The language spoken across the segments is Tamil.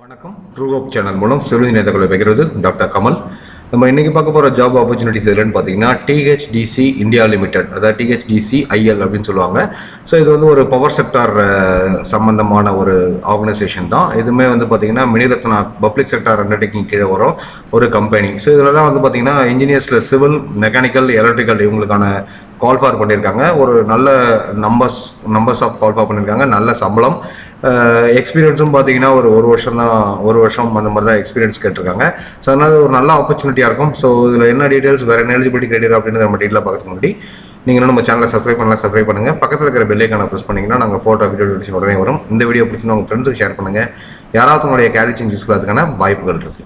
வணக்கம் ட்ரூ ஹோப் சேனல் மூலம் சிறுநீர் நேதங்களை வைக்கிறது டாக்டர் கமல் நம்ம இன்னைக்கு பார்க்க போகிற ஜாப் ஆப்பர்ச்சுனிட்டிஸ் எதுன்னு பார்த்தீங்கன்னா டிஹெச்டிசி இந்தியா லிமிடெட் அதாவது டிஹெச்டிசி ஐஎல் அப்படின்னு சொல்லுவாங்க ஸோ இது வந்து ஒரு பவர் செக்டார் சம்பந்தமான ஒரு ஆர்கனைசேஷன் தான் இதுவுமே வந்து பார்த்தீங்கன்னா மினிரத்னா பப்ளிக் செக்டார் அண்டர்டேக்கிங் கீழே வரும் ஒரு கம்பெனி ஸோ இதில் தான் வந்து பார்த்தீங்கன்னா இன்ஜினியர்ஸில் சிவில் மெக்கானிக்கல் எலக்ட்ரிக்கல் இவங்களுக்கான கால் ஃபார் பண்ணியிருக்காங்க ஒரு நல்ல numbers numbers of call for பண்ணியிருக்காங்க நல்ல சம்பளம் எக்ஸ்பீரியன்ஸும் பார்த்தீங்கன்னா ஒரு ஒரு வருஷம் தான் ஒரு வருஷம் அந்த மாதிரி தான் எக்ஸ்பீரியன்ஸ் கேட்டிருக்காங்க ஸோ அதனால் ஒரு நல்ல ஆப்பர்ச்சுனிட்டியாக இருக்கும் ஸோ இதில் என்ன டீட்டெயில்ஸ் வேறு என்ன எலிஜிபிலிட்டி கிரைடீரியா அப்படின்னு நம்ம டீட்டெயிலாக பார்க்கறதுக்கு முன்னாடி நீங்கள் இன்னும் நம்ம சேனலை சப்ஸ்கிரைப் பண்ணலாம் சப்ஸ்கிரைப் பண்ணுங்கள் பக்கத்தில் இருக்கிற பெல்லைக்கான ப்ரெஸ் பண்ணிங்கன்னா நாங்கள் ஃபோட்டோ வீடியோ நோட்டிஃபிகேஷன் உடனே வரும் இந்த வீடியோ பிடிச்சினா உங்கள் ஃப்ரெண்ட்ஸுக்கு ஷேர் பண்ணுங்கள் யாராவது உங்களுடைய கேரிச்சிங் யூஸ்ஃபுல்லாக அதுக்கான வாய்ப்புகள் இருக்குது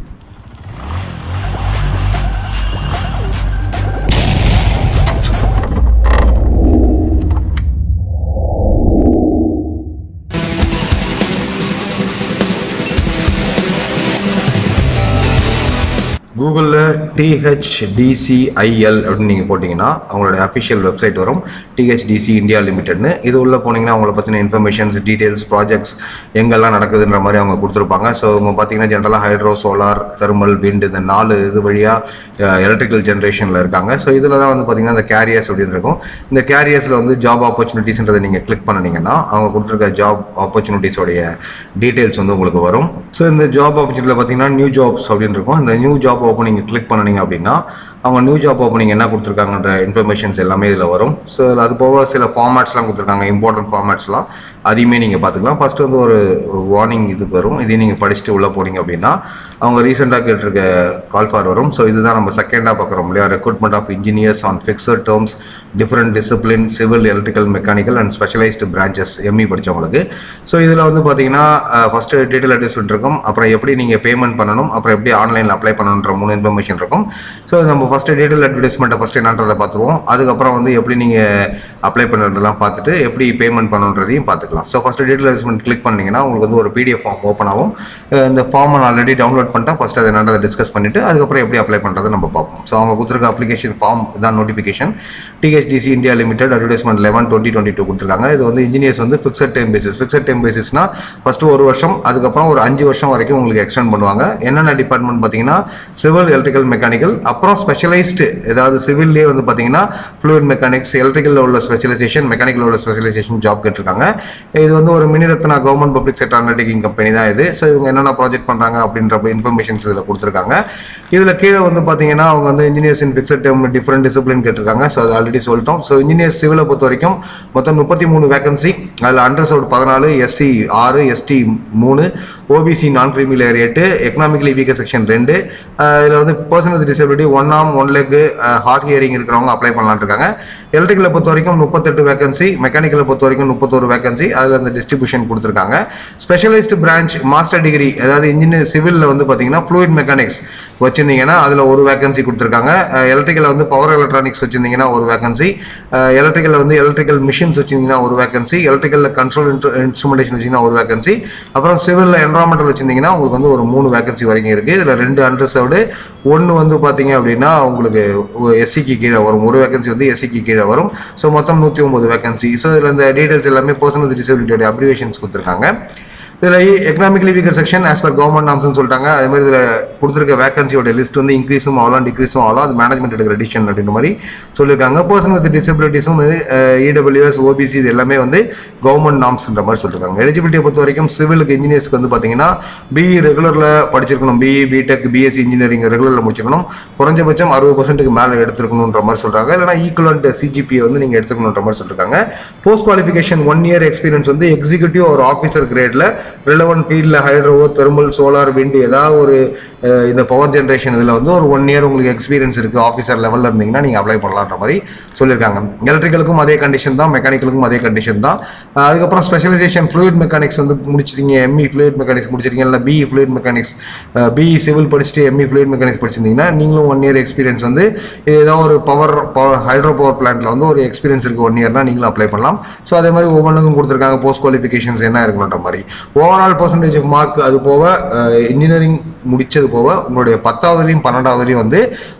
கூகுளில் டிஹெச்டிசிஐஎல் அப்படின்னு நீங்கள் போட்டிங்கன்னா அவங்களோட அஃபிஷியல் வெப்சைட் வரும் டிஹெச்டிசி இந்தியா லிமிடெட்னு இது உள்ளே போனீங்கன்னா அவங்கள பற்றின இன்ஃபர்மேஷன்ஸ் டீட்டெயில்ஸ் ப்ராஜெக்ட்ஸ் எங்கெல்லாம் நடக்குதுன்ற மாதிரி அவங்க கொடுத்துருப்பாங்க ஸோ அவங்க பார்த்தீங்கன்னா ஜென்ரலாக ஹைட்ரோ சோலார் தெர்மல் விண்ட் இந்த நாலு இது வழியாக எலக்ட்ரிக்கல் ஜென்ரேஷனில் இருக்காங்க ஸோ இதில் தான் வந்து பார்த்தீங்கன்னா இந்த கேரியர்ஸ் அப்படின்னு இருக்கும் இந்த கேரியர்ஸில் வந்து ஜாப் ஆப்பர்ச்சுனிட்டிஸ்ன்றதை நீங்கள் கிளிக் பண்ணினீங்கன்னா அவங்க கொடுத்துருக்க ஜாப் ஆப்பர்ச்சுனிட்டிஸோடைய டீட்டெயில்ஸ் வந்து உங்களுக்கு வரும் ஸோ இந்த ஜாப் ஆப்பர்ச்சுனிட்டியில் பார்த்தீங்கன்னா நியூ ஜாப்ஸ் அப்படின்னு இருக்கும் இந்த நியூ ஜாப் ஓப்பனிங் கிளிக் பண்ணினீங்க அப்படின்னா அவங்க நியூ ஜாப் ஓப்பனிங் என்ன கொடுத்துருக்காங்கன்ற இன்ஃபர்மேஷன்ஸ் எல்லாமே இதில் வரும் ஸோ அது போக சில ஃபார்மேட்ஸ்லாம் கொடுத்துருக்காங்க இம்பார்ட்டன்ட் ஃபார்மேட்ஸ்லாம் அதையுமே நீங்கள் பார்த்துக்கலாம் ஃபஸ்ட்டு வந்து ஒரு வார்னிங் இதுக்கு வரும் இதையும் நீங்கள் படிச்சுட்டு உள்ளே போனீங்க அப்படின்னா அவங்க ரீசெண்டாக கேட்டிருக்க கால் ஃபார் வரும் ஸோ இதுதான் நம்ம செகண்டாக பார்க்குறோம் இல்லையா recruitment of engineers on fixed terms different discipline civil electrical mechanical and specialised branches ME படித்தவங்களுக்கு ஸோ இதில் வந்து பார்த்தீங்கன்னா ஃபஸ்ட்டு டீட்டெயில் அட்வர்டைஸ்மெண்ட் இருக்கும் அப்புறம் எப்படி நீங்கள் பேமெண்ட் பண்ணணும் அப்புறம் எப்படி ஆன்லைனில் அப்ளை பண்ணணுன்ற மூணு இன்ஃபர்மேஷன் இருக்கும் ஸோ நம்ம ஃபஸ்ட்டு டீட்டெயில் அட்வர்டைஸ்மெண்ட்டை ஃபஸ்ட்டு என்னன்றதை பார்த்துருவோம் அதுக்கப்புறம் வந்து எப்படி நீங்கள் அப்ளை பண்ணுறதெல்லாம் பார்த்துட்டு எப்படி பேமெண்ட் பண்ணணுன்றதையும் பார்த்துக்கலாம் so first detail advertisement click பண்ணிங்கன்னா உங்களுக்கு வந்து ஒரு பிடிஎஃப் ஃபார்ம் ஓப்பன் ஆகும் அஹ் இந்த ஃபார்மை நான் ஆல்ரெடி டவுன்லோட் பண்ணிட்டா ஃபஸ்ட்டு அதை என்னன்றதை டிஸ்கஸ் பண்ணிவிட்டு அதுக்கப்புறம் எப்படி அப்ளை பண்ணுறதை நம்ம பார்ப்போம் ஸோ அவங்க கொடுத்துருக்க அப்ளிகேஷன் ஃபார்ம் இதான் notification THDC India limited advertisement eleven twenty twenty two கொடுத்துருக்காங்க இது வந்து இன்ஜினியர்ஸ் வந்து fixed time basis fixed time பேசிஸ்னா ஃபஸ்ட்டு ஒரு வருஷம் அதுக்கப்புறம் ஒரு அஞ்சு வருஷம் வரைக்கும் உங்களுக்கு எக்ஸ்டெண்ட் பண்ணுவாங்க என்னென்ன டிபார்ட்மெண்ட் பார்த்தீங்கன்னா சிவில் எலக்ட்ரிக்கல் மெக்கானிக்கல் அப்புறம் ஸ்பெஷலைஸ்டு ஏதாவது சிவில்லே வந்து பார்த்தீங்கன்னா ஃப்ளூயிட் மெக்கானிக்ஸ் எலக்ட்ரிக்கலில் உள்ள ஸ்பெஷலைசேஷன் மெக்கானிக்கல் உள்ள ஸ்பெஷலைசேஷன் ஜாப் கேட்டிருக்காங்க இது வந்து ஒரு Miniratna government public sector undertaking company தான் இது ஸோ இவங்க என்னென்ன ப்ராஜெக்ட் பண்ணுறாங்க அப்படின்ற இன்ஃபர்மேஷன்ஸ் இதில் கொடுத்துருக்காங்க இதில் கீழே வந்து பார்த்தீங்கன்னா அவங்க வந்து engineers in fixed term different discipline கேட்டிருக்காங்க ஸோ அது ஆல்ரெடி சொல்லிட்டோம் ஸோ இன்ஜினியர்ஸ் சிவிலை பொறுத்த வரைக்கும் மொத்தம் முப்பத்தி மூணு வேகன்சி அதில் அண்டர்சவுட் பதினாலு எஸ்சி ஆறு எஸ்டி மூணு ஓபிசி நான் கிரீமி லேயர் எட்டு எக்கனாமிக்கலி வீக்கர் செக்ஷன் ரெண்டு இதில் வந்து person with disability one arm one leg hard hearing இருக்கிறவங்க அப்ளை பண்ணலான்னு இருக்காங்க எலக்ட்ரிக்கலை பொறுத்த வரைக்கும் முப்பத்தெட்டு வேகன்சி மெக்கானிக்கலை பொறுத்த வரைக்கும் முப்பத்தோரு வேகன்சி அதில் அந்த டிஸ்ட்ரிபியூஷன் கொடுத்துருக்காங்க ஸ்பெஷலைஸ்டு பிரான்ச் மாஸ்டர் டிகிரி அதாவது இன்ஜினியர் சிவிலில் வந்து பார்த்தீங்கன்னா ஃப்ளூயிட் மெக்கானிக்ஸ் வச்சிருந்தீங்கன்னா அதில் ஒரு வேகன்சி கொடுத்துருக்காங்க எலக்ட்ரிக்கலில் வந்து பவர் எலக்ட்ரானிக்ஸ் வச்சிருந்தீங்கன்னா ஒரு வேகன்சி எலக்ட்ரிக்கலில் வந்து எலக்ட்ரிக்கல் மிஷின்ஸ் வச்சிருந்தீங்கன்னா ஒரு வேகன்சி எலக்ட்ரிக்கலில் கண்ட்ரோல் இன்ஸ்ட்ருமெண்டேஷன் வச்சிங்கன்னா ஒரு வேகன்சி அப்புறம் சிவிலில் என்வரான்மெண்டல் வச்சிருந்தீங்கன்னா உங்களுக்கு வந்து ஒரு மூணு வேகன்சி வரைக்கும் இருக்குது இதில் ரெண்டு அண்டர்சர்வ்டு ஒன்று வந்து பார்த்தீங்க அப்படின்னா உங்களுக்கு எஸ்சிக்கு கீழே வரும் ஒரு வேகன்சி வந்து எஸ்சிக்கு கீழே வரும் ஸோ மொத்தம் நூற்றி ஒம்பது வேகன்சி ஸோ இதில் இந்த டீட்டெயில்ஸ் எல்லாமே பர்சன் வித் டிசபிலிட்டியோட அப்ரிவேஷன்ஸ் கொடுத்துருக்காங்க இதில் economically weaker section as per government நாம்ஸ்னு சொல்லிட்டாங்க அதே மாதிரி இதில் கொடுத்துருக்க வேகன்சியோட லிஸ்ட் வந்து இன்க்ரீஸும் ஆகலாம் டிக்ரீஸும் ஆகலாம் அது மேனேஜ்மெண்ட் எடுக்கிற டிசிஷன் அப்படின்ற மாதிரி சொல்லியிருக்காங்க பர்சன் வித் டிசபிலிட்டிஸும் வந்து இடபிள்யூஎஸ் ஓபிசி இது எல்லாமே வந்து கவர்மெண்ட் நாம்ஸ்ன்ற மாதிரி சொல்லியிருக்காங்க எலிஜிபிலிட்டியை பொறுத்த வரைக்கும் சிவிலுக்கு இன்ஜினியர்ஸ்க்கு வந்து பார்த்தீங்கன்னா பிஇ ரெகுலரில் படிச்சிருக்கணும் பிஇ பிடெக் பிஎஸ்சி இன்ஜினியரிங் ரெகுலரில் முடிச்சிருக்கணும் குறைஞ்சபட்சம் அறுபது பர்சன்ட்டுக்கு மேலே எடுத்துருக்கணுன்ற மாதிரி சொல்கிறாங்க இல்லைனா ஈக்குவலண்ட் சிஜிபியை வந்து நீங்கள் எடுத்துக்கணுன்ற மாதிரி சொல்லியிருக்காங்க post qualification one year experience வந்து எக்ஸிக்யூட்டிவ் ஒரு ஆஃபீஸர் கிரேடில் ரிலவன்ட் ஃபீல்டில் ஹைட்ரோவோ தெர்மல் சோலார் விண்ட் ஏதாவது ஒரு அஹ், இந்த பவர் ஜென்ரேஷன் இதில் வந்து ஒரு ஒன் இயர் உங்களுக்கு எக்ஸ்பீரியன்ஸ் இருக்குது ஆஃபீஸர் லெவலில் இருந்தீங்கன்னா நீங்கள் அப்ளை பண்ணலான்ற மாதிரி சொல்லியிருக்காங்க எலக்ட்ரிக்கலுக்கும் அதே கண்டிஷன் தான் மெக்கானிக்கலுக்கும் அதே கண்டிஷன் தான் அஹ், அதுக்கப்புறம் ஸ்பெஷலைசேஷன் ஃப்ளூயிட் மெக்கானிக்ஸ் வந்து முடிச்சிருக்கீங்க எம்இ ஃப்ளூயிட் மெக்கானிக்ஸ் முடிச்சிருக்கீங்க இல்லை BE fluid mechanics BE civil படிச்சுட்டு எம்இ ஃப்ளூயிட் மெக்கானிக்ஸ் படிச்சிருந்தீங்கன்னா நீங்களும் ஒன் இயர் எக்ஸ்பீரியன்ஸ் வந்து ஏதோ ஒரு பவர் பவர் ஹைட்ரோ பவர் பிளான்ட்டில் வந்து ஒரு எக்ஸ்பீரியன்ஸ் இருக்குது ஒன் இயர்னா நீங்களும் அப்ளை பண்ணலாம் ஸோ அதே மாதிரி ஒவ்வொன்றுக்கும் கொடுத்துருக்காங்க போஸ்ட் குவாலிஃபிகேஷன்ஸ் என்ன இருக்கணுன்ற மாதிரி ஓவரால் பர்சன்டேஜ் மார்க் அது போக இன்ஜினியரிங் முடிச்சது போக உங்களுடைய பத்தாவதுலையும் பன்னெண்டாவதுலையும் வந்து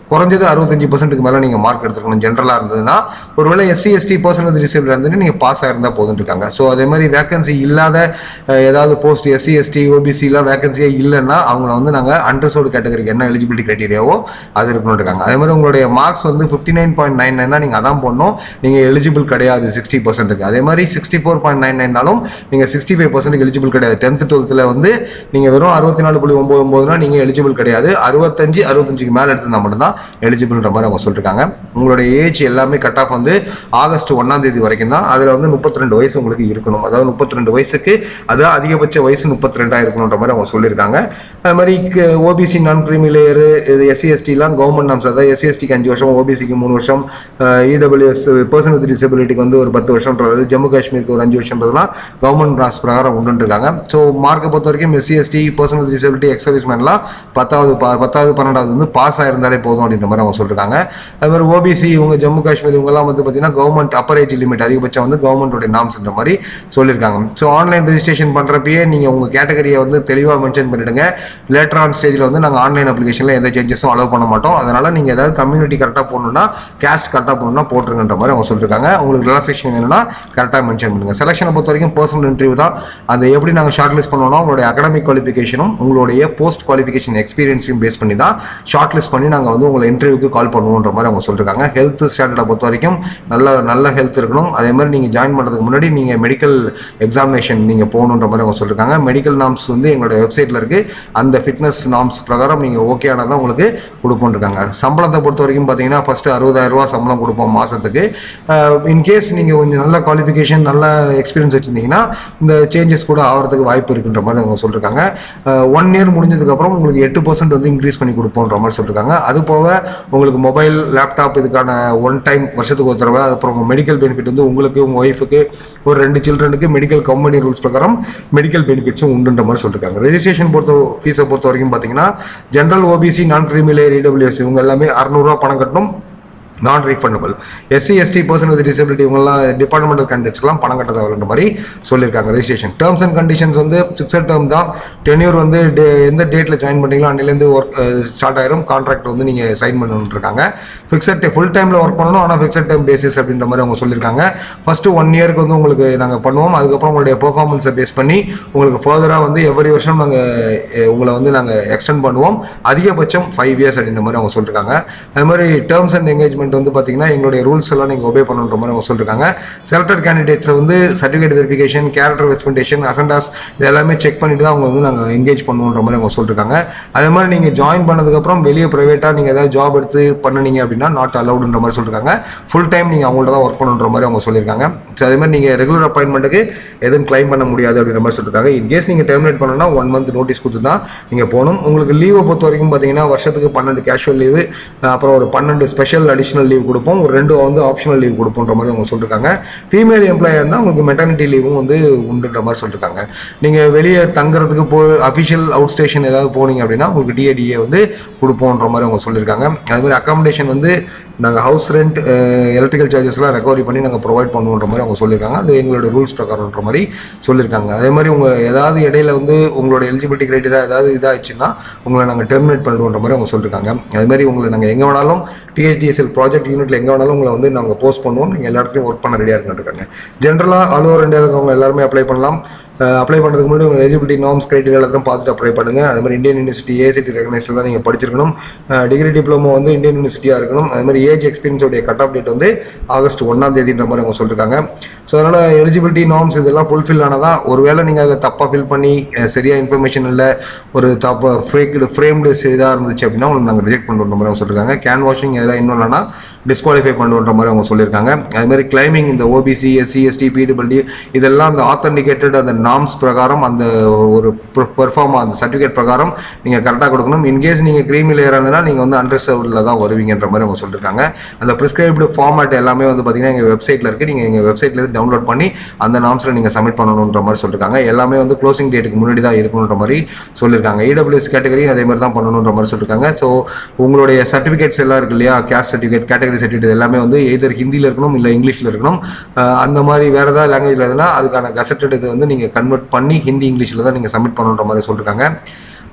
குறைஞ்சது அறுபத்தஞ்சு பர்சன்ட்டுக்கு மேலே நீங்கள் மார்க் எடுத்துருக்கணும் ஜென்ரலாக இருந்ததுன்னா ஒருவேளை SC ST person with disable இருந்துட்டு நீங்கள் பாஸ் ஆயிருந்தா போதுன்னு இருக்காங்க ஸோ அதே மாதிரி வேகன்சி இல்லாத அஹ், ஏதாவது போஸ்ட் எஸ்சி எஸ்டி ஓபிசிலாம் வேகன்சியே இல்லைன்னா அவங்கள வந்து நாங்கள் அண்டர்சோடு கேட்டகரிக்கு என்ன எலிஜிபிலிட்டி கிரைட்டீரியாவோ அது இருக்கணும் இருக்காங்க அதே மாதிரி உங்களுடைய மார்க்ஸ் வந்து ஃபிஃப்டி நைன் பாயிண்ட் நைன் நைனா நீங்கள் அதான் போடணும் நீங்கள் எலிஜிபிள் கிடையாது சிக்ஸ்டி பர்சன்ட்டுக்கு அதே மாதிரி சிக்ஸ்டி ஃபோர் பாயிண்ட் நைன் நைன்னாலும் நீங்கள் சிக்ஸ்டி ஃபைவ் பர்சன்ட் எலிஜிபிள் கிடையாது டென்த்து டுவெல்த்தில் வந்து நீங்கள் வெறும் அறுபத்தி நாலு புள்ளி ஒம்பது ஒம்போதுனா நீங்கள் எலிஜிபிள் கிடையாது அறுபத்தஞ்சு அறுபத்தஞ்சுக்கு மேலே எடுத்திருந்தா மட்டும்தான் எலிஜிபிள்ன்ற மாதிரி அவங்க சொல்லியிருக்காங்க உங்களுடைய ஏஜ் எல்லாமே கட் ஆஃப் வந்து ஆகஸ்ட் ஒன்றாம் தேதி வரைக்கும் தான் அதில் வந்து முப்பத்தி ரெண்டு வயசு உங்களுக்கு இருக்கணும் அதாவது முப்பத்தி ரெண்டு வயசுக்கு அது அதிகபட்ச வயசு முப்பத்தி ரெண்டாக இருக்கணுன்ற மாதிரி அவங்க சொல்லியிருக்காங்க அது மாதிரி ஓபிசி நான் கிரீமி லேயர் இது எஸ்சி எஸ்டிலாம் கவர்மெண்ட் நாம்ஸ் அதாவது எஸ்சி எஸ்டிக்கு அஞ்சு வருஷம் ஓபிசிக்கு மூணு வருஷம் இடபிள்யூஎஸ் பர்சன் வித் டிசபிலிட்டிக்கு வந்து ஒரு பத்து வருஷம்ன்றது ஜம்மு காஷ்மீருக்கு ஒரு அஞ்சு வருஷம்ன்றதுலாம் கவர்மெண்ட் ராஸ் பிரகாரம் உண்டுருக்காங்க ஸோ மார்க்கை பொறுத்த வரைக்கும் SC ST person with disability ex சர்வீஸ்மேன்லாம் பத்தாவது ப- பத்தாவது பன்னெண்டாவது வந்து பாஸ் ஆயிருந்தாலே போதும் அப்படின்ற மாதிரி அவங்க சொல்லியிருக்காங்க அது மாதிரி ஓபிசி இவங்க ஜம்மு காஷ்மீர் இவங்கெல்லாம் வந்து பார்த்தீங்கன்னா கவர்மெண்ட் அப்பர் ஏஜ் லிமிட் அதிகபட்சம் வந்து கவர்மெண்ட்டோட நாம்ஸ்ன்ற மாதிரி சொல்லியிருக்காங்க ஸோ ஆன்லைன் ரெஜிஸ்ட்ரேஷன் பண்ணுறப்பயே நீங்கள் உங்கள் கேட்டகரியை வந்து தெளிவாக மென்ஷன் பண்ணிடுங்க லேட்டர் ஆன் ஸ்டேஜில் வந்து நாங்கள் ஆன்லைன் அப்ளிகேஷனில் எந்த சேஞ்சஸும் அலோவ் பண்ண மாட்டோம் அதனால் நீங்கள் ஏதாவது கம்யூனிட்டி கரெக்டாக போடணும்னா கேஸ்ட் கரெக்டாக போடணும்னா போட்டுருங்கன்ற மாதிரி அவங்க சொல்லியிருக்காங்க உங்களுக்கு ரிலாக்ஸேஷன் வேணும்னா கரெக்டாக மென்ஷன் பண்ணுங்க செலெக்ஷனை பொறுத்த வரைக்கும் பர்சனல் இன்டர்வியூ தான் அந்த எப்படி நாங்கள் ஷார்ட் லிஸ்ட் பண்ணோம்னா உங்களுடைய அகடமிக் குவாலிஃபிகேஷனும் உங்களுடைய போஸ்ட் குவாலிஃபிகேஷன் எக்ஸ்பீரியன்ஸையும் பேஸ் பண்ணி தான் ஷார்ட் லிஸ்ட் பண்ணி நாங்கள் வந்து உங்களை இன்டர்வியூக்கு கால் பண்ணுவோன்ற மாதிரி அவங்க சொல்லியிருக்காங்க ஹெல்த் ஸ்டாண்டர்டை பொறுத்த வரைக்கும் நல்ல நல்ல ஹெல்த் இருக்கணும் அதே மாதிரி நீங்கள் ஜாயின் பண்ணுறதுக்கு முன்னாடி நீங்கள் மெடிக்கல் எக்ஸாமினேஷன் நீங்கள் போகணுன்ற மாதிரி அவங்க சொல்லியிருக்காங்க மெடிக்கல் நாம்ஸ் வந்து எங்களுடைய வெப்சைட்டில் இருக்குது அந்த ஃபிட்னஸ் நாம்ஸ் பிரகாரம் நீங்கள் ஓகே ஆனால் தான் உங்களுக்கு கொடுப்போம்னு இருக்காங்க சம்பளத்தை பொறுத்த வரைக்கும் பார்த்தீங்கன்னா ஃபஸ்ட்டு அறுபதாயிரம் ரூபா சம்பளம் கொடுப்போம் மாதத்துக்கு இன்கேஸ் நீங்கள் கொஞ்சம் நல்ல குவாலிஃபிகேஷன் நல்ல எக்ஸ்பீரியன்ஸ் வச்சுருந்தீங்கன்னா இந்த சேஞ்சஸ் கூட ஆகிறதுக்கு வாய்ப்பு இருக்குன்ற மாதிரி அவங்க சொல்லியிருக்காங்க ஒன் இயர் முடிஞ்சதுக்கப்புறம் உங்களுக்கு எட்டு பர்சன்ட் வந்து இன்க்ரீஸ் பண்ணி கொடுப்போன்ற மாதிரி சொல்லியிருக்காங்க அது போக உங்களுக்கு மொபைல் லேப்டாப் இதுக்கான ஒன் டைம் வருஷத்துக்கு ஒரு தடவை அப்புறம் உங்கள் மெடிக்கல் பெனிஃபிட் வந்து உங்களுக்கு உங்கள் ஒய்ஃபுக்கு ஒரு ரெண்டு சில்ட்ரனுக்கு மெடிக்கல் கம்பெனி ரூல்ஸ் பிரகாரம் மெடிக்கல் பெனிஃபிட்ஸும் உண்டுன்ற மாதிரி சொல்லியிருக்காங்க ரெஜிஸ்ட்ரேஷன் பொறுத்த ஃபீஸை பொறுத்த வரைக்கும் பார்த்தீங்கன்னா general OBC non creamy layer EWS இவங்க எல்லாமே அறநூறுவா பணம் கட்டணும் non refundable SC ST person with disability இவங்கெல்லாம் டிபார்ட்மெண்டல் கேண்டிடேட்ஸ்லாம் பணம் கட்ட தேவைன்ற மாதிரி சொல்லியிருக்காங்க ரெஜிஸ்ட்ரேஷன் டேர்ம்ஸ் அண்ட் கண்டிஷன்ஸ் வந்து ஃபிக்ஸட் டேர்ம் தான் டென்யூர் வந்து day- எந்த டேட்டில் ஜாயின் பண்ணீங்களோ அன்னிலேருந்து ஒர்க் ஸ்டார்ட் ஆயிரும் கான்ட்ராக்ட் வந்து நீங்கள் சைன் பண்ணணும்னு இருக்காங்க ஃபிக்ஸட் ஃபுல் டைமில் ஒர்க் பண்ணணும் ஆனால் ஃபிக்ஸட் டைம் பேசிஸ் அப்படின்ற மாதிரி அவங்க சொல்லியிருக்காங்க ஃபஸ்ட்டு ஒன் இயருக்கு வந்து உங்களுக்கு நாங்கள் பண்ணுவோம் அதுக்கப்புறம் உங்களுடைய பெர்ஃபார்மன்ஸை பேஸ் பண்ணி உங்களுக்கு ஃபர்தராக வந்து எவ்ரி வருஷம் நாங்கள் உங்களை வந்து நாங்கள் எக்ஸ்டெண்ட் பண்ணுவோம் அதிகபட்சம் ஃபைவ் இயர்ஸ் அப்படின்ற மாதிரி அவங்க சொல்லியிருக்காங்க அது மாதிரி டேர்ம்ஸ் அண்ட் எங்கேஜ்மெண்ட் வந்து பார்த்தீங்கன்னா எங்களுடைய ரூல்ஸ் எல்லாம் நீங்கள் ஒபே பண்ணுன்ற மாதிரி அவங்க சொல்லியிருக்காங்க செலக்டட் கேண்டிடேட்ஸை வந்து சர்டிஃபிகேட் வெரிஃபிகேஷன் கேரக்டர் வெரிஃபிகேஷன் அசண்டாஸ் இது எல்லாமே செக் பண்ணிட்டு தான் அவங்க வந்து நாங்கள் எங்கேஜ் பண்ணுவோன்ற மாதிரி அவங்க சொல்லியிருக்காங்க அதே மாதிரி நீங்கள் ஜாயின் பண்ணதுக்கப்புறம் வெளியே ப்ரைவேட்டாக நீங்கள் ஏதாவது ஜாப் எடுத்து பண்ணுனீங்க அப்படின்னா நாட் அலவுடுன்ற மாதிரி சொல்லியிருக்காங்க ஃபுல் டைம் நீங்கள் அவங்கள்ட்ட தான் ஒர்க் பண்ணுன்ற மாதிரி அவங்க சொல்லியிருக்காங்க ஸோ அதே மாதிரி நீங்கள் ரெகுலர் அப்பாயின்மெண்ட்டுக்கு எதுவும் க்ளைம் பண்ண முடியாது அப்படின்ற மாதிரி சொல்லியிருக்காங்க இன்கேஸ் நீங்கள் டெர்மினேட் பண்ணணும்னா ஒன் மந்த் நோட்டீஸ் கொடுத்து தான் நீங்கள் போகணும் உங்களுக்கு லீவை பொறுத்த வரைக்கும் பார்த்தீங்கன்னா வருஷத்துக்கு பன்னெண்டு கேஷுவல் லீவு அப்புறம் ஒரு பன்னெண்டு ஸ்பெஷல் அடிஷனல் லீவ் கொடுப்போம் ஒரு ரெண்டு வந்து ஆப்ஷனல் லீவ் கொடுப்போன்ற மாதிரி அவங்க சொல்லியிருக்காங்க ஃபீமேல் எம்ப்ளாயர் இருந்தால் உங்களுக்கு மெட்டர்னிட்டி லீவும் வந்து உண்டுன்ற மாதிரி சொல்லியிருக்காங்க நீங்கள் வெளியே தங்குறதுக்கு போ அஃபிஷியல் அவுட் ஸ்டேஷன் ஏதாவது போனீங்க அப்படின்னா உங்களுக்கு டிஏடிஏ வந்து கொடுப்போன்ற மாதிரி அவங்க சொல்லியிருக்காங்க அது மாதிரி அக்காமடேஷன் வந்து நாங்கள் ஹவுஸ் ரெண்ட் எலக்ட்ரிக்கல் சார்ஜஸ்லாம் ரெக்கவரி பண்ணி நாங்கள் ப்ரொவைட் பண்ணுவோன்ற மாதிரி அவங்க சொல்லியிருக்காங்க அது எங்களோட ரூல்ஸ் பிரகாரம்ன்ற மாதிரி சொல்லியிருக்காங்க அதே மாதிரி உங்கள் ஏதாவது இடையில வந்து உங்களோட எலிஜிபிலிட்டி கிரைட்டீரியா ஏதாவது இதாகிடுச்சுன்னா உங்களை நாங்கள் டெர்மினேட் பண்ணிடுவோன்ற மாதிரி அவங்க சொல்லியிருக்காங்க அது மாதிரி உங்களை நாங்கள் எங்கே வேணாலும் டிஹெச்டிஎஸ்எல் ப்ராஜெக்ட் யூனிட்ல எங்கே வேணாலும் உங்களை வந்து நாங்கள் போஸ்ட் பண்ணுவோம் நீங்கள் எல்லா இடத்துலையும் ஒர்க் பண்ண ரெடியாக இருக்காங்க ஜென்ரலாக ஆல் ஓவர் இந்தியாவில் இருக்கவங்க எல்லாருமே அப்ளை பண்ணலாம் அப்ளை பண்ணுறதுக்கு முன்னாடி உங்கள் எலிஜிபிலிட்டி நார்ம்ஸ் கிரைட்டீரியா எல்லாத்தையும் பார்த்துட்டு அப்ளை பண்ணுங்க அது மாதிரி இந்தியன் யூனிவர்சிட்டி ஏசிடி ரெகனைஸில் தான் நீங்கள் படிச்சிருக்கணும் டிகிரி டிப்ளமோ வந்து இந்தியன் யூனிவர்சிட்டியாக இருக்கணும் அது மாதிரி ஏஜ் எக்ஸ்பீரியன்ஸோடைய கட் ஆஃப் டேட் வந்து ஆகஸ்ட் ஒன்றாம் தேதின்ற மாதிரி அவங்க சொல்லியிருக்காங்க ஸோ அதனால் எலிஜிபிலிட்டி நார்ம்ஸ் இதெல்லாம் ஃபுல்ஃபில் ஆனதான் ஒருவேளை நீங்கள் அதில் தப்பாக ஃபில் பண்ணி அஹ், சரியா இன்ஃபர்மேஷன் இல்லை ஒரு தப்பு ஃப்ரேக்டு ஃப்ரேம்டு இதாக இருந்துச்சு அப்படின்னா உங்களுக்கு நாங்கள் ரிஜெக்ட் பண்ணுற மாதிரி அவங்க சொல்லியிருக்காங்க கேன் வாஷிங் இதெல்லாம் இன்னும் இல்லைனா டிஸ்குவாலிஃபை பண்ணுன்ற மாதிரி அவங்க சொல்லியிருக்காங்க அது மாதிரி கிளைமிங் இந்த ஓபிசி எஸ்சி எஸ்டி பிடபிள்யூ இதெல்லாம் அந்த ஆத்தன்டிகேட்டட் அந்த நார்ம்ஸ் பிரகாரம் அந்த ஒரு பெர்ஃபார்ம் அந்த சர்டிஃபிகேட் பிரகாரம் நீங்கள் கரெக்டாக கொடுக்கணும் இன்கேஸ் நீங்கள் கிரீமி லேயர் இருந்ததுன்னா நீங்கள் வந்து அண்டர்சர்வ்டில் தான் வருவீங்கன்ற மாதிரி அவங்க சொல்லியிருக்காங்க அந்த ப்ரிஸ்கிரைப்டு ஃபார்மேட் எல்லாமே வந்து பார்த்தீங்கன்னா எங்கள் வெப்சைட்டில் இருக்குது நீங்கள் எங்கள் வெப்சைட்லேருந்து டவுன்லோட் பண்ணி அந்த நாம்ஸில் நீங்கள் சப்மிட் பண்ணணுன்ற மாதிரி சொல்லியிருக்காங்க எல்லாமே வந்து க்ளோசிங் டேட்டுக்கு முன்னாடி தான் இருக்கணுன்ற மாதிரி சொல்லியிருக்காங்க இடபிள்யூஎஸ் கேட்டகரி அதே மாதிரி தான் பண்ணணுன்ற மாதிரி சொல்லியிருக்காங்க ஸோ உங்களுடைய சர்டிஃபிகேட்ஸ் எல்லாம் இருக்கு இல்லையா கேஸ்ட் சர்டிஃபிகேட் கேட்டகரி சர்டிஃபிகேட் எல்லாமே வந்து எதர் ஹிந்தியில் இருக்கணும் இல்லை இங்கிலீஷில் இருக்கணும் அஹ் அந்த மாதிரி வேறு ஏதாவது லாங்குவேஜில் எதுனா அதுக்கான கசட்டட் இது வந்து நீங்கள் கன்வெர்ட் பண்ணி ஹிந்தி இங்கிலீஷில் தான் நீங்கள் சப்மிட் பண்ணணுன்ற மாதிரி சொல்லியிருக்காங்க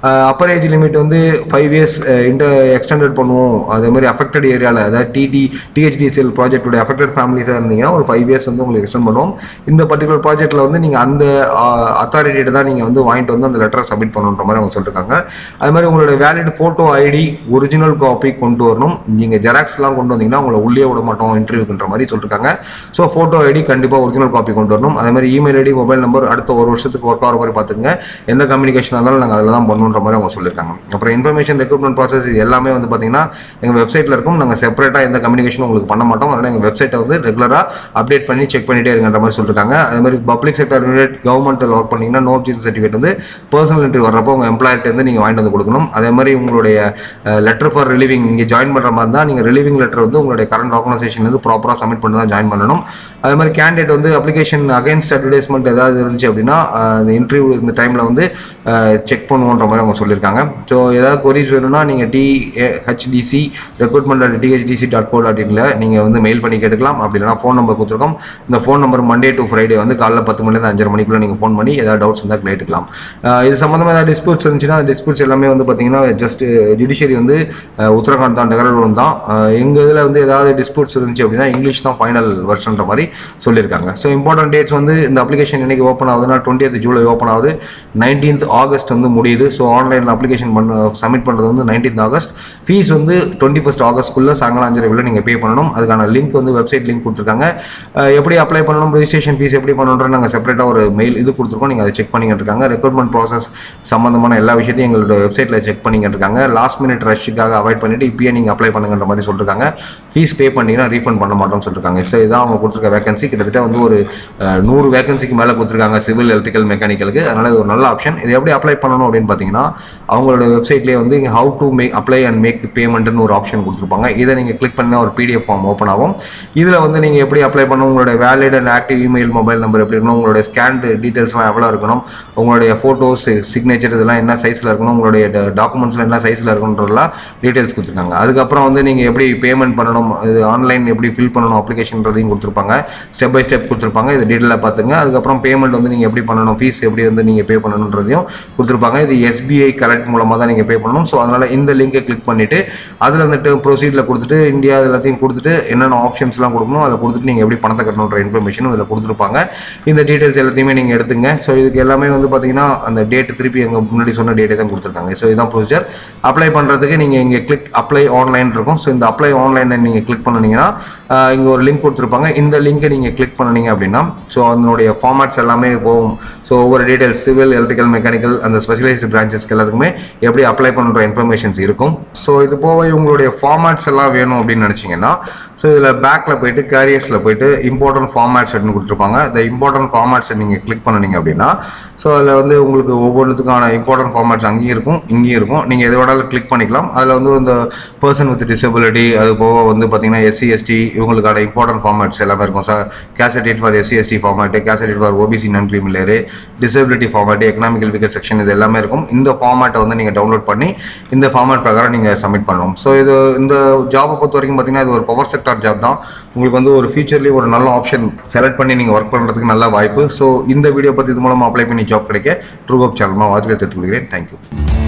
அப்பர் ஏஜ் லிமிட் வந்து ஃபைவ் இயர்ஸ் இந்த எக்ஸ்டெண்டட் பண்ணுவோம் அதே மாதிரி அஃபெக்டட் ஏரியாவில் அதாவது டிடி டிஹெச்டிசிஎல் ப்ராஜெக்டோட அஃபெக்டட் ஃபேமிலிஸாக இருந்தீங்கன்னா ஒரு ஃபைவ் இயர்ஸ் வந்து உங்களுக்கு எக்ஸ்டெண்ட் பண்ணுவோம் இந்த பர்டிகுலர் ப்ராஜெக்ட்டில் வந்து நீங்கள் அந்த அத்தாரிட்டிகிட்ட தான் நீங்கள் வந்து வாங்கிட்டு வந்து அந்த லெட்டரை சப்மிட் பண்ணணுன்ற மாதிரி அவங்க சொல்லியிருக்காங்க அது மாதிரி உங்களோட valid photo ID original copy கொண்டு வரணும் நீங்கள் ஜெராக்ஸ்லாம் கொண்டு வந்தீங்கன்னா உங்களை உள்ளே விட மாட்டோம் இன்டர்வியூக்குன்ற மாதிரி சொல்லியிருக்காங்க ஸோ ஃபோட்டோ ஐடி கண்டிப்பாக ஒரிஜினல் காப்பி கொண்டு வரணும் அதே மாதிரி இமெயில் ஐடி மொபைல் நம்பர் அடுத்த ஒரு வருஷத்துக்கு ஒர்க் ஆகிற மாதிரி பார்த்துங்க எந்த கம்யூனிகேஷன் இருந்தாலும் நாங்கள் அதில் தான் பண்ணுன்ற மாதிரி அவங்க சொல்லியிருக்காங்க அப்புறம் இன்ஃபர்மேஷன் ரெக்ரூட்மெண்ட் ப்ராசஸ் இது எல்லாமே வந்து பார்த்தீங்கன்னா எங்கள் வெப்சைட்டில் இருக்கும் நாங்கள் செப்பரேட்டாக எந்த கம்யூனிகேஷன் உங்களுக்கு பண்ண மாட்டோம் அதனால் எங்கள் வெப்சைட்டை வந்து ரெகுலராக அப்டேட் பண்ணி செக் பண்ணிட்டே இருக்கின்ற மாதிரி சொல்லியிருக்காங்க அதே மாதிரி பப்ளிக் செக்டர் ரிலேட் கவர்மெண்ட்டில் ஒர்க் பண்ணீங்கன்னா நோ ஆப்ஜெக்ஷன் சர்டிஃபிகேட் வந்து பர்சனல் என்ட்ரி வர்றப்போ உங்கள் எம்ப்ளாயர்ட்டேருந்து நீங்கள் வாங்கிட்டு வந்து கொடுக்கணும் அதே மாதிரி உங்களுடைய லெட்டர் ஃபார் ரிலீவிங் இங்கே ஜாயின் பண்ணுற மாதிரி தான் நீங்கள் ரிலீவிங் லெட்டர் வந்து உங்களுடைய கரண்ட் ஆர்கனைசேஷன்லேருந்து ப்ராப்பராக சப்மிட் பண்ணி தான் ஜாயின் பண்ணணும் அதே மாதிரி கேண்டிடேட் வந்து அப்ளிகேஷன் அகைன்ஸ்ட் அட்வர்டைஸ்மெண்ட் ஏதாவது இருந்துச்சு அப்படின்னா அஹ், இந்த இன்டர்வியூ இந்த டைமில் வந்து செக் பண்ணுவோன்ற மாதிரி அவங்க சொல்லியிருக்காங்க ஸோ ஏதாவது கொரிஸ் வேணும்னா நீங்கள் THDC recruitment at THDC dot co dot இனில் நீங்கள் வந்து மெயில் பண்ணி கேட்டுக்கலாம் அப்படி இல்லைனா ஃபோன் நம்பர் கொடுத்துருக்கோம் இந்த phone number Monday to Friday வந்து காலைல பத்து மணிலேருந்து அஞ்சரை மணிக்குள்ளே நீங்கள் ஃபோன் பண்ணி ஏதாவது டவுட்ஸ் இருந்தால் கேட்டுக்கலாம் அஹ், இது சம்மந்தமாக ஏதாவது டிஸ்பியூட்ஸ் இருந்துச்சுன்னா அந்த டிஸ்பியூட்ஸ் எல்லாமே வந்து பார்த்தீங்கன்னா ஜஸ்ட் ஜுடிஷியரி வந்து அஹ், உத்தரகாண்ட் தான் டெகரடூன் தான் எங்கள் இதில் வந்து ஏதாவது டிஸ்பியூட்ஸ் இருந்துச்சு அப்படின்னா இங்கிலீஷ் தான் ஃபைனல் வெர்ஷன்ற மாதிரி சொல்லியிருக்காங்க ஸோ இம்பார்ட்டன்ட் டேட்ஸ் வந்து இந்த அப்ளிகேஷன் என்னைக்கு ஓப்பன் ஆகுதுன்னா டுவெண்ட்டி ஜூலை ஓப்பன் ஆகுது நைன்டீன்த் ஆகஸ்ட் வந்து முடியுது ஸோ ஆன்லைனில் அப்ளிகேஷன் பண்ண சப்மிட் பண்ணுறது வந்து நைன்டீன்த் ஆகஸ்ட் ஃபீஸ் வந்து டுவெண்ட்டி ஃபஸ்ட் ஆகஸ்ட்குள்ளே சாயங்காலம் அஞ்சரைக்குள்ளே நீங்கள் பே பண்ணணும் அதுக்கான லிங்க் வந்து வெப்சைட் லிங்க் கொடுத்துருக்காங்க அஹ் எப்படி அப்ளை பண்ணணும் ரெஜிஸ்ட்ரேஷன் ஃபீஸ் எப்படி பண்ணணுன்ற நாங்கள் செப்பரேட்டாக ஒரு மெயில் இது கொடுத்துருக்கோம் நீங்கள் அதை செக் பண்ணிக்கிட்டு இருக்காங்க ரெக்ரூட்மெண்ட் ப்ராசஸ் சம்மந்தமான எல்லா விஷயத்தையும் எங்களோட வெப்சைட்டில் செக் பண்ணிக்கிட்டு இருக்காங்க லாஸ்ட் மினிட் ரஷ்ஷுக்காக அவாய்ட் பண்ணிட்டு இப்பயே நீங்கள் அப்ளை பண்ணுங்கன்ற மாதிரி சொல்லிருக்காங்க ஃபீஸ் பே பண்ணிங்கன்னா ரீஃபண்ட் பண்ண மாட்டோம்னு சொல்லிருக்காங்க ஸோ இதான் அவங்க கொடுத்துருக்க வேகன்சி கிட்டத்தட்ட வந்து ஒரு அஹ், நூறு வேகன்சிக்கு மேலே கொடுத்துருக்காங்க சிவில் எலக்ட்ரிக்கல் மெக்கானிக்கலுக்கு அதனால் இது ஒரு நல்ல ஆப்ஷன் இது எப்படி அப்ளை பண்ணணும் அப்படின்னு பார்த்தீங்கன்னா அவங்களோட வெப்சைட்லேயே வந்து how to make apply and make பேமெண்ட்னு ஒரு ஆப்ஷன் கொடுத்துருப்பாங்க இதை நீங்கள் கிளிக் பண்ணால் ஒரு பிடிஎஃப் ஃபார்ம் ஓப்பன் ஆகும் இதில் வந்து நீங்கள் எப்படி அப்ளை பண்ணணும் உங்களோட valid and active email mobile number எப்படி இருக்கணும் உங்களுடைய ஸ்கேன்டு டீட்டெயில்ஸ்லாம் எவ்வளோ இருக்கணும் உங்களுடைய ஃபோட்டோஸ் சிக்னேச்சர் இதெல்லாம் என்ன சைஸில் இருக்கணும் உங்களுடைய டாக்குமெண்ட்ஸில் என்ன சைஸில் இருக்கணுன்றதெல்லாம் டீட்டெயில்ஸ் கொடுத்துருக்காங்க அதுக்கப்புறம் வந்து நீங்கள் எப்படி பேமெண்ட் பண்ணணும் இது ஆன்லைன் எப்படி ஃபில் பண்ணணும் அப்ளிகேஷன்றதையும் கொடுத்துருப்பாங்க ஸ்டெப் பை ஸ்டெப் கொடுத்துருப்பாங்க இது டீட்டெயிலாக பார்த்துங்க அதுக்கப்புறம் பேமெண்ட் வந்து நீங்கள் எப்படி பண்ணணும் ஃபீஸ் எப்படி வந்து நீங்கள் பே பண்ணணுன்றதையும் கொடுத்துருப்பாங்க இது எஸ்பிஐ கலெக்ட் மூலமாக தான் நீங்கள் பே பண்ணணும் ஸோ அதனால் இந்த லிங்கை கிளிக் பண்ணிவிட்டு அதில் வந்துட்டு ப்ரொசீடில் கொடுத்துட்டு இந்தியா எல்லாத்தையும் கொடுத்துட்டு என்னென்ன ஆப்ஷன்ஸ்லாம் கொடுக்கணும் அதை கொடுத்துட்டு நீங்கள் எப்படி பணத்தை கட்டணுன்ற இன்ஃபர்மேஷனும் இதில் கொடுத்துருப்பாங்க இந்த டீட்டெயில்ஸ் எல்லாத்தையுமே நீங்கள் எடுத்துங்க ஸோ இதுக்கு எல்லாமே வந்து பார்த்தீங்கன்னா அந்த டேட் திருப்பி எங்கள் முன்னாடி சொன்ன டேட்டே தான் கொடுத்துருக்காங்க ஸோ இதான் ப்ரொசீஜர் அப்ளை பண்ணுறதுக்கு நீங்கள் இங்கே கிளிக் அப்ளை ஆன்லைன் இருக்கும் ஸோ இந்த அப்ளை ஆன்லைனை நீங்கள் கிளிக் பண்ணிங்கன்னா இங்கே ஒரு லிங்க் கொடுத்துருப்பாங்க இந்த லிங்கை நீங்கள் கிளிக் பண்ணீங்க அப்படின்னா ஸோ அதனுடைய ஃபார்மேட்ஸ் எல்லாமே போகும் ஸோ ஒவ்வொரு டீட்டெயில்ஸ் சிவில் எலக்ட்ரிக்கல் மெக்கானிக்கல் அந்த ஸ்பெஷலைஸ்டு பிரான்ச்சஸ்க்கு எல்லாத்துக்குமே எப்படி அப்ளை பண்ணுற இன்ஃபர்மேஷன்ஸ் இருக்கும் ஸோ இது போக உங்களுடைய ஃபார்மேட்ஸ் எல்லாம் வேணும் அப்படின்னு நினச்சிங்கன்னா ஸோ இதில் பேக்கில் போயிட்டு கேரியர்ஸில் போயிட்டு இம்பார்ட்டன்ட் ஃபார்மேட்ஸ் அப்படின்னு கொடுத்துருப்பாங்க இந்த இம்பார்ட்டன்ட் ஃபார்மேட்ஸை நீங்கள் கிளிக் பண்ணினீங்க அப்படின்னா ஸோ அதில் வந்து உங்களுக்கு ஒவ்வொன்றுத்துக்கான இம்பார்ட்டன்ட் ஃபார்மேட்ஸ் அங்கேயும் இருக்கும் இங்கேயும் இருக்கும் நீங்கள் எது வேணாலும் கிளிக் பண்ணிக்கலாம் அதில் வந்து இந்த பர்சன் வித் டிசபிலிட்டி அது போக வந்து பார்த்தீங்கன்னா எஸ்சி எஸ்டி இவங்களுக்கான இம்பார்ட்டன்ட் ஃபார்மேட்ஸ் எல்லாமே இருக்கும் சார் கேசடேட் ஃபார் எஸ்சி எஸ்டி ஃபார்மேட்டு கேசடேட் for OBC non creamy layer disability format economical weaker section இது எல்லாமே இருக்கும் இந்த ஃபார்மேட்டை வந்து நீங்கள் டவுன்லோட் பண்ணி இந்த ஃபார்மேட் பிரகாரம் நீங்கள் சப்மிட் பண்ணணும் ஸோ இது இந்த ஜாபை பொறுத்த வரைக்கும் பார்த்தீங்கன்னா இது ஒரு பவர் செக்டார் ஜாப் தான் உங்களுக்கு வந்து ஒரு ஃபியூச்சர்லேயே ஒரு நல்ல ஆப்ஷன் செலக்ட் பண்ணி நீங்கள் ஒர்க் பண்ணுறதுக்கு நல்ல வாய்ப்பு ஸோ இந்த வீடியோ பற்றி இது மூலமாக அப்ளை பண்ணி ஜாப் கிடைக்க ட்ரூ ஹோப் சேனல் வாழ்த்துக்களை தெரிவித்துக் கொள்கிறேன் தேங்க்யூ